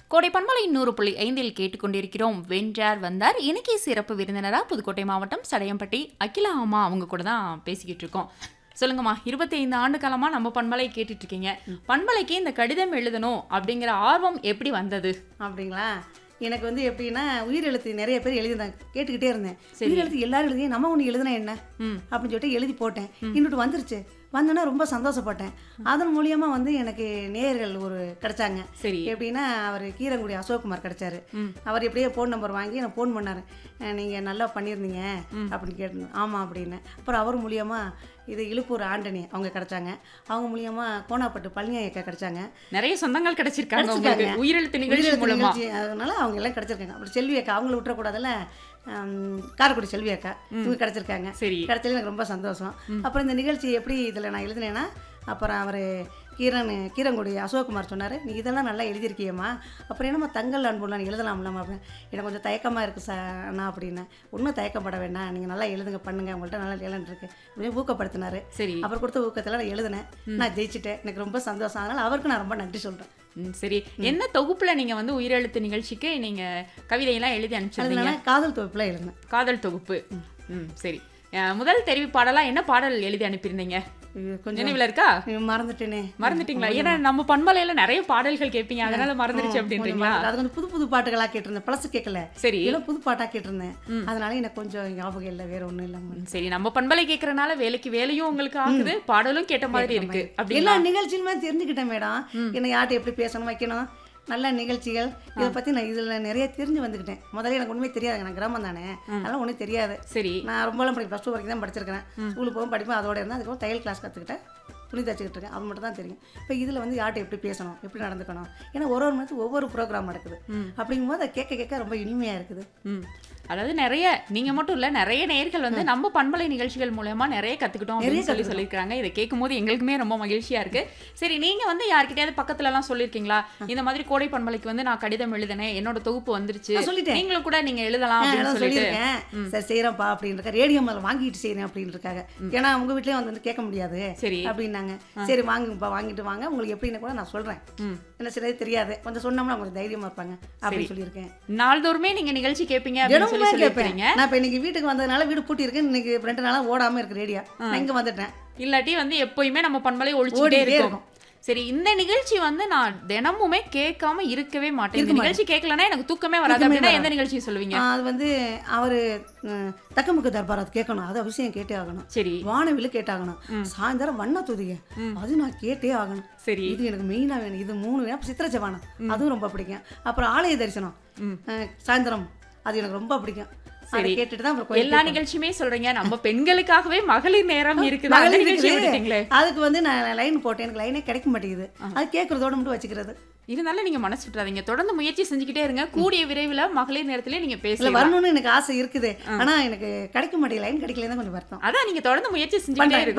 கோடை பண்பலை நூறு புள்ளி ஐந்தில் கேட்டுக்கொண்டிருக்கிறோம் வென்றார் வந்தார் இன்னைக்கு சிறப்பு விருந்தினரா புதுக்கோட்டை மாவட்டம் சடையம்பட்டி அகிலா அம்மா அவங்க கூட தான் பேசிக்கிட்டு இருக்கோம் சொல்லுங்கம்மா இருபத்தி ஐந்து ஆண்டு காலமா நம்ம பண்பலை கேட்டுட்டு இருக்கீங்க பண்பலைக்கு இந்த கடிதம் எழுதணும் அப்படிங்கிற ஆர்வம் எப்படி வந்தது அப்படிங்களா எனக்கு வந்து எப்படின்னா உயிரெழுத்து நிறைய பேர் எழுதிருந்தாங்க கேட்டுக்கிட்டே இருந்தேன் சரி. உயிரெழுத்து எல்லாரும் எழுதி நம்ம ஒன்று எழுதுனா என்ன ம் அப்படின்னு சொல்லிட்டு எழுதி போட்டேன் இன்னொட்டு வந்துருச்சு வந்தோன்னா ரொம்ப சந்தோஷப்பட்டேன் அதன் மூலியமா வந்து எனக்கு நேயர்கள் ஒரு கிடைச்சாங்க சரி எப்படின்னா அவர் கீரங்குடி அசோக்குமார் கிடைச்சாரு ம். அவர் எப்படியே ஃபோன் நம்பர் வாங்கி எனக்கு ஃபோன் பண்ணார் நீங்கள் நல்லா பண்ணியிருந்தீங்க அப்படின்னு கேட்டிருந்தேன் ஆமாம் அப்படின்னு அப்புறம் அவர் மூலியமா இது இழுப்பூர் ஆண்டனி அவங்க கிடைச்சாங்க அவங்க மூலியமா கோனாப்பட்டு பழனி அக்கா கிடைச்சாங்க நிறைய சொந்தங்கள் கிடைச்சிருக்காங்க கிடைச்சிருக்காங்க. உங்களுக்கு உயிரெழுத்து நிகழ்ச்சி உயிரெழுத்து மூலமா நிகழ்ச்சி, அதனால அவங்க எல்லாம் கிடைச்சிருக்காங்க அப்புறம் செல்வி அக்கா அவங்கள விட்டுறக்கூடாதுல்ல ஹம், காரைக்குடி செல்வி அக்கா இவங்க கிடைச்சிருக்காங்க சரி கிடைச்சதுல எனக்கு ரொம்ப சந்தோஷம் அப்புறம் இந்த நிகழ்ச்சி எப்படி இதில் நான் எழுதினேன்னா அப்புறம் அவர் கீரன் கீரங்குடி அசோக்குமார் சொன்னார் நீ இதெல்லாம் நல்லா எழுதியிருக்கியம்மா அப்புறம் என்னம்மா தங்கல் அன்புலாம் நீ எழுதலாம்லம்மா அப்படின்னு எனக்கு கொஞ்சம் தயக்கமாக இருக்குது சார் அண்ணா அப்படின்னு ஒன்றும் தயக்கப்பட வேண்டாம் நீங்கள் நல்லா எழுதுங்க பண்ணுங்க உங்கள்கிட்ட நல்லா டேலண்ட் இருக்குது அப்படின்னு ஊக்கப்படுத்தினார் சரி அப்புறம் கொடுத்த ஊக்கத்தில் நான் எழுதினேன் நான் ஜெயிச்சிட்டேன் எனக்கு ரொம்ப சந்தோஷம் அதனால் அவருக்கு நான் ரொம்ப நன்றி சொல்கிறேன் ம், சரி என்ன தொகுப்புல நீங்க வந்து உயிரெழுத்து நிகழ்ச்சிக்கு நீங்க கவிதையெல்லாம் எழுதி அனுப்பிச்சிருந்தீங்க அதனால காதல் தொகுப்பில் எழுதினேன் காதல் தொகுப்பு ம் சரி அஹ், முதல் தெரிவி பாடலா என்ன பாடல் எழுதி அனுப்பியிருந்தீங்க இது கொஞ்சம் நினைவுல இருக்கா மறந்துட்டேனே மறந்துட்டீங்களா ஏன்னா நம்ம பண்பலையில நிறைய பாடல்கள் கேட்பீங்க அதனால மறந்துருச்சு கொஞ்சம் அப்படின்றீங்களா மறந்து- அது கொஞ்சம் புது புது பாட்டுகளா கேட்டிருந்தேன் பழசு கேட்கல சரி இதெல்லாம் புது பாட்டா கேட்டிருந்தேன் அதனால எனக்கு கொஞ்சம் ஞாபகம் இல்லை வேற ஒண்ணும் இல்லாம ம், சரி நம்ம பண்பலை கேட்கறனால வேலைக்கு வேலையும் உங்களுக்கு ஆகுது பாடலும் கேட்ட மாதிரி இருக்கு எல்லா அப்படிங்களா நிகழ்ச்சியுமே தெரிஞ்சுக்கிட்டேன் மேடம் என்ன யார்கிட்ட எப்படி பேசணும் வைக்கணும் நல்ல நிகழ்ச்சிகள் இதை பத்தி நான் இதுல நிறைய தெரிஞ்சு வந்துக்கிட்டேன் முதல்ல எனக்கு ஒண்ணுமே தெரியாது நான் கிராமம் தானே அதெல்லாம் ஒன்றும் தெரியாது சரி நான் ரொம்பலாம் படி ப்ளஸ் டூ வரைக்கும் தான் படிச்சிருக்கிறேன் ஸ்கூலுக்கு போகும் படிப்பேன் அதோட இருந்தேன் அதுக்கப்புறம் தையல் கிளாஸ் கற்றுக்கிட்டேன் துணி தச்சுக்கிட்டு இருக்கேன் அது மட்டும் தான் தெரியும் இப்போ இதில் வந்து யார்கிட்ட எப்படி பேசணும் எப்படி நடந்துக்கணும் ஏன்னா ஒரு ஒரு மணி ஒவ்வொரு ப்ரோக்ராம் நடக்குது அப்படிங்கும்போது அதை கேட்க கேட்க ரொம்ப இனிமையாக இருக்குது ம் அதாவது நிறைய நீங்க மட்டும் இல்ல நிறைய நேயர்கள் வந்து நம்ம பண்பலை நிகழ்ச்சிகள் மூலமா நிறைய கத்துக்கிட்டோம் அப்படின்னு சொல்லி சொல்லியிருக்காங்க இதை கேட்கும்போது எங்களுக்குமே ரொம்ப மகிழ்ச்சியா இருக்கு சரி நீங்க வந்து யார்கிட்டயாவது பக்கத்துல எல்லாம் சொல்லியிருக்கீங்களா இந்த மாதிரி கோடை பண்பலைக்கு வந்து நான் கடிதம் எழுதினேன் என்னோட தொகுப்பு வந்துருச்சு நான் சொல்லிட்டேன். நீங்களும் கூட நீங்க எழுதலாம் அப்படின்னு நான் சொல்லிட்டு சொல்லியிருக்கேன் சரி செய்கிறேன்ப்பா அப்படின்னு இருக்கா ரேடியோ மேலே வாங்கிட்டு செய்கிறேன் அப்படின்னு இருக்காங்க ஏன்னா உங்கள் வீட்லேயும் வந்து வந்து கேட்க முடியாது சரி அப்படின்னாங்க சரி வாங்குங்கப்பா வாங்கிட்டு வாங்க உங்களுக்கு எப்படின்னு கூட நான் சொல்கிறேன் ம் என்ன சரி தெரியாது கொஞ்சம் சொன்னோம்னா கொஞ்சம் தைரியமாக இருப்பாங்க அப்படின்னு சொல்லியிருக்கேன் நாள்தோறுமே நீங்க நிகழ்ச்சி கேட்பீங்க அப்படின்னு சொல்லி தினமுமே கேட்பேன் சொல்லியிருக்கீங்க நான் இப்போ இன்னைக்கு வீட்டுக்கு வந்ததுனால வீடு பூட்டி இருக்கு இன்னைக்கு ரெண்டு நாளாக ஓடாமல் இருக்கு ரேடியோ நான் இங்கே வந்துட்டேன் இல்லாட்டி வந்து எப்பயுமே நம்ம பண்பலை ஒழிச்சுட்டே ஓடிட்டே இருக்கும் இருக்கும். சரி இந்த நிகழ்ச்சி வந்து நான் தினமுமே கேட்காம இருக்கவே மாட்டேன் இந்த நிகழ்ச்சி கேட்கலன்னா எனக்கு தூக்கமே வராது அப்படின்னா எந்த நிகழ்ச்சி சொல்லுவீங்க ஆ, அது வந்து அவர் தக்கமுக்கு தர்பார் அது கேட்கணும் அது அவசியம் கேட்டே ஆகணும் சரி வானவில்லு கேட்டாகணும் சாயந்தரம் வண்ண துதிக அது நான் கேட்டே ஆகணும் சரி இது எனக்கு மெயினாக வேணும் இது மூணு வேணும் அப்புறம் சித்திர ஜபானம் அதுவும் ரொம்ப பிடிக்கும் அப்புறம் ஆலய தரிசனம் அஹ், சாயந்தரம் அது எனக்கு ரொம்ப பிடிக்கும் அதை கேட்டுட்டு தான் அப்புறம் கோயிலுக்கு எல்லா நிகழ்ச்சியுமே சொல்றீங்க நம்ம பெண்களுக்காகவே மகளிர் நேரம் இருக்குது அந்த மகளிர் நிகழ்ச்சி இருக்குது. விட்டுட்டீங்களே அதுக்கு வந்து நான் லைன் போட்டேன் எனக்கு லைனே கிடைக்க மாட்டேங்குது அது கேட்கறதோட மட்டும் வச்சுக்கிறது இருந்தாலும் நீங்க மனசு விட்டுறாதீங்க தொடர்ந்து முயற்சி செஞ்சுக்கிட்டே இருங்க கூடிய விரைவில் மகளிர் நேரத்திலே நீங்க இல்லை பேசலாம் வரணும்னு எனக்கு ஆசை இருக்குது ஆனா எனக்கு கிடைக்க மாட்டேங்குது லைன் கிடைக்கல தான் கொஞ்சம் வருத்தம் அதான் நீங்க தொடர்ந்து முயற்சி செஞ்சுக்கிட்டே பண்றேன். இருங்க